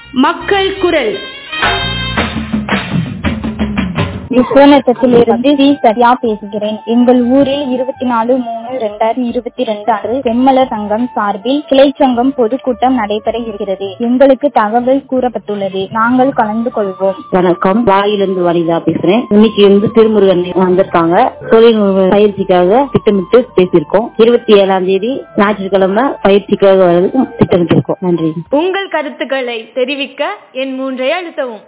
மக்கள் குரல் விஸ்வநத்தத்திலிருந்து வி சத்யா பேசுகிறேன் எங்கள் ஊரில் இருபத்தி நாலு மூணு ரெண்டாயிரத்தி இருபத்தி ரெண்டு அன்று செம்மலர் சங்கம் சார்பில் கிளை சங்கம் பொதுக்கூட்டம் நடைபெற இருக்கிறது எங்களுக்கு தகவல் கூறப்பட்டுள்ளது நாங்கள் கலந்து கொள்வோம் வணக்கம் வாயிலிருந்து வனிதா பேசுறேன் இன்னைக்கு வந்து திருமுருகன் வந்திருக்காங்க தொழில் பயிற்சிக்காக திட்டமிட்டு பேசியிருக்கோம் இருபத்தி ஏழாம் தேதி ஞாயிற்றுக்கிழமை பயிற்சிக்காக வரதுக்கு திட்டமிட்டிருக்கோம் நன்றி உங்கள் கருத்துக்களை தெரிவிக்க என் மூன்றை அழுத்தவும்